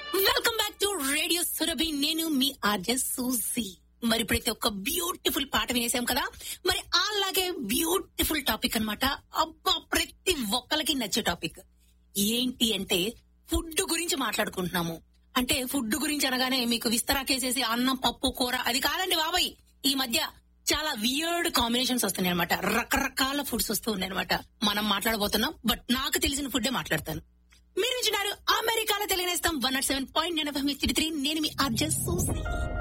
welcome back to radio Surabhi నేను మీ RJ suji మరి ఇప్పుడైతే ఒక బ్యూటిఫుల్ పాట వినేసాం కదా మరి అలాగే బ్యూటిఫుల్ టాపిక్ అన్నమాట అబ్బా ప్రతి ఒక్కరికి నచ్చే టాపిక్ ఏంటి అంటే ఫుడ్ గురించి మాట్లాడుకుంటున్నాము అంటే ఫుడ్ గురించి అనగానే మీకు విస్తరాకేసేసి అన్నం పప్పు కూర అది కాదండి బాబాయ్ ఈ మధ్య చాలా వియర్డ్ కాంబినేషన్స్ వస్తున్నాయి అనమాట రకరకాల ఫుడ్స్ వస్తూ ఉన్నాయి అనమాట మనం మాట్లాడబోతున్నాం బట్ నాకు తెలిసిన ఫుడ్డే మాట్లాడతాను మీరు వింటున్నారు అమెరికాలో తెలియనేస్తాం వన్ నాట్ సెవెన్ పాయింట్ నేను మీ త్రీ నేను మీ అర్జస్